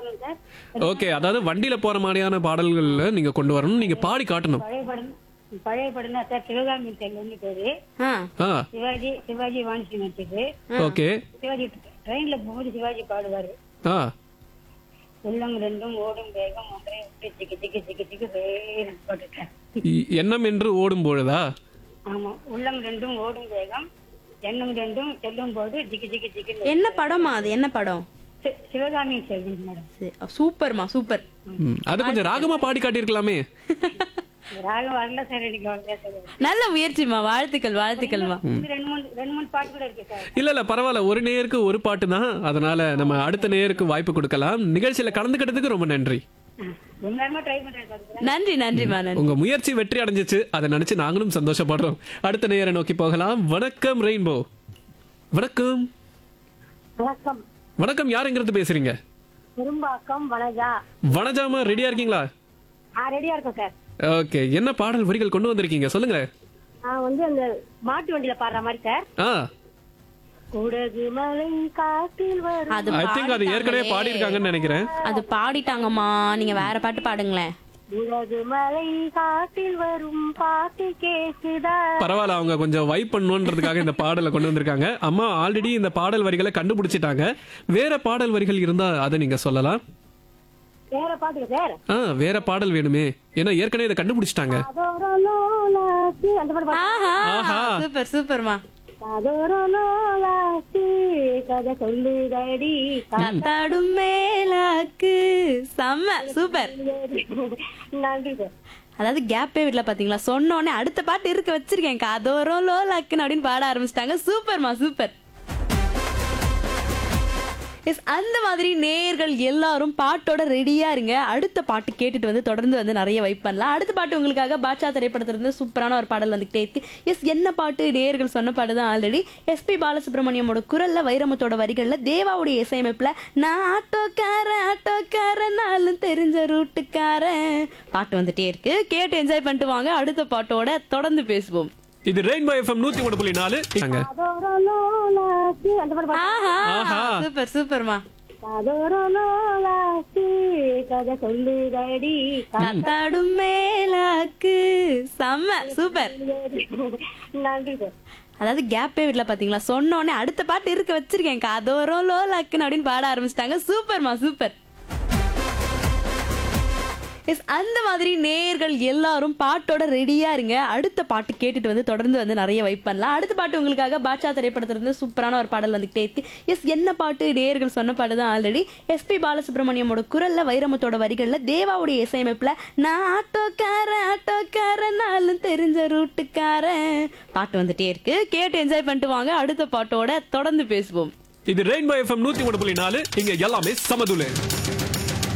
வரணும் sir okay அதாவது வண்டியில போற மாதிரியான பாடல்கள்ல நீங்க கொண்டு வரணும் நீங்க பாடி காட்டணும் பழைய படம் பழைய படம் தான் சார் சிவகாமி செல்வன்னு பேரு ஆ ஆ சிவாஜி சிவாஜி வாணிசி நடிச்சது ஓகே சிவாஜி ட்ரெயின்ல போகும்போது சிவாஜி பாடுவாரு ஆ உள்ளம் ரெண்டும் ஓடும் வேகம் ஒன்றை விட்டு சிக்கு சிக்கு சிக்கு சிக்கு வேறு போட்டுட்டேன் இ- எண்ணம் என்று ஓடும் பொழுதா ஆமா உள்ளம் ரெண்டும் ஓடும் வேகம் எண்ணம் ரெண்டும் செல்லும் போது ஜிக்கு ஜிக்கு ஜிக்கு என்ன படமா அது என்ன படம் சி- சிவகாமி செல்வன் மேடம் சரி, சூப்பர்மா சூப்பர் ம், அது கொஞ்சம் ராகமா பாடி காட்டியிருக்கலாமே ராகம் வரல சார் எனக்கு வரல சார் நல்ல முயற்சிமா வாழ்த்துக்கள் வாழ்த்துக்கள்மா இன்னும் ரெண்டு மூணு ரெண்டு மூணு பாட்டு கூட இருக்கு சார் இல்ல இல்ல பரவாயில்ல ஒரு நேருக்கு ஒரு பாட்டு தான் அதனால நம்ம அடுத்த நேருக்கு வாய்ப்பு கொடுக்கலாம் நிகழ்ச்சியில கலந்துக்கிட்டதுக்கு ரொம்ப நன்றி ஆ, ரொம்ப நேரமா ட்ரை பண்றேன் சார் நன்றி நன்றிமா நன்றி உங்க முயற்சி வெற்றி அடைஞ்சிச்சு அதை நினைச்சு நாங்களும் சந்தோஷப்படுறோம் அடுத்த நேரை நோக்கி போகலாம் வணக்கம் ரெயின்போ வணக்கம் வணக்கம் வணக்கம் யாருங்கிறது பேசுறீங்க பெரும்பாக்கம் வனஜா வனஜாமா ரெடியா இருக்கீங்களா ஆ ரெடியா இருக்கோம் சார் ஓகே என்ன பாடல் வரிகள் கொண்டு வந்திருக்கீங்க சொல்லுங்க நான் வந்து அந்த மாட்டு வண்டியில பாடுற மாதிரி சார் ஆ குடகு மலை காட்டில் வரும் அது ஐ திங்க் அது ஏற்கனவே பாடிட்டாங்களே. பாடியிருக்காங்கன்னு நினைக்கிறேன் அது பாடிட்டாங்கம்மா நீங்க வேற பாட்டு பாடுங்களேன் குடகு மலை காட்டில் வரும் பாட்டு கேக்குதா பரவாயில்ல அவங்க கொஞ்சம் வைப் பண்ணணுன்றதுக்காக இந்த பாடலை கொண்டு வந்திருக்காங்க அம்மா ஆல்ரெடி இந்த பாடல் வரிகளை கண்டுபிடிச்சிட்டாங்க வேற பாடல் வரிகள் இருந்தா அதை நீங்க சொல்லலாம் வேற பாட்டுக்கு சார் ஆ வேற பாடல் வேணுமே ஏன்னா ஏற்கனவே இதை கண்டுபிடிச்சிட்டாங்க அதோர லோலாசி அந்த பாட்டு பாடு. ஆஹா ஆஹா. சூப்பர் சூப்பர்மா அதோர லோலாசி கதை சொல்லுதடி கத்தாடும் மேலாக்கு செம்ம சூப்பர் நன்றி சார் அதாவது கேப்பே வீட்ல பாத்தீங்களா சொன்ன உடனே அடுத்த பாட்டு இருக்க வச்சிருக்கேன் காதோரம் லோலாக்குன்னு அப்படின்னு பாட ஆரம்பிச்சிட்டாங்க சூப்பர்மா சூப்பர் எஸ் அந்த மாதிரி நேயர்கள் எல்லாரும் பாட்டோட ரெடியா இருங்க அடுத்த பாட்டு கேட்டுட்டு வந்து தொடர்ந்து வந்து நிறைய வைப் பண்ணலாம் அடுத்த பாட்டு உங்களுக்காக பாட்சா திரைப்படத்துல இருந்து சூப்பரான ஒரு பாடல் வந்துகிட்டே இருக்கு எஸ் என்ன பாட்டு நேயர்கள் சொன்ன பாட்டு தான் ஆல்ரெடி எஸ்பி பாலசுப்ரமணியமோட குரல்ல வைரமுத்தோட வரிகள்ல தேவாவுடைய இசையமைப்புல நான் ஆட்டோக்காரன் ஆட்டோக்காரன் நாளும் தெரிஞ்ச ரூட்டுக்காரன் பாட்டு வந்துட்டே இருக்கு கேட்டு என்ஜாய் பண்ணிட்டு வாங்க அடுத்த பாட்டோட தொடர்ந்து பேசுவோம் இது ரெயின்போ எஃப்எம் நூத்தி மூணு புள்ளி நாலு இங்க. அதோர லோலாசி அந்த பாட்டு பாடு. ஆஹா ஆஹா. சூப்பர் சூப்பர்மா அதோர லோலாசி கதை சொல்லுதடி கத்தாடும் மேலாக்கு செம்ம சூப்பர் நன்றி சார் அதாவது கேப்பே வீட்ல பாத்தீங்களா சொன்ன உடனே அடுத்த பாட்டு இருக்க வச்சிருக்கேன் காதோரம் லோலாக்குன்னு அப்படின்னு பாட ஆரம்பிச்சிட்டாங்க சூப்பர்மா சூப்பர் எஸ் அந்த மாதிரி நேயர்கள் எல்லாரும் பாட்டோட ரெடியா இருங்க அடுத்த பாட்டு கேட்டுட்டு வந்து தொடர்ந்து வந்து நிறைய வைப் பண்ணலாம் அடுத்த பாட்டு உங்களுக்காக பாட்சா திரைப்படத்துல இருந்து சூப்பரான ஒரு பாடல் வந்துகிட்டே இருக்கு எஸ் என்ன பாட்டு நேயர்கள் சொன்ன பாட்டு தான் ஆல்ரெடி எஸ்பி பாலசுப்ரமணியமோட குரல்ல வைரமுத்தோட வரிகள்ல தேவாவுடைய இசையமைப்புல நான் ஆட்டோக்காரன் ஆட்டோக்காரன் நாளும் தெரிஞ்ச ரூட்டுக்காரன் பாட்டு வந்துட்டே இருக்கு கேட்டு என்ஜாய் பண்ணிட்டு வாங்க அடுத்த பாட்டோட தொடர்ந்து பேசுவோம் இது ரெயின்போ எஃப்எம் நூத்தி மூணு புள்ளி நாலு இங்க எல்லாமே சமதுலே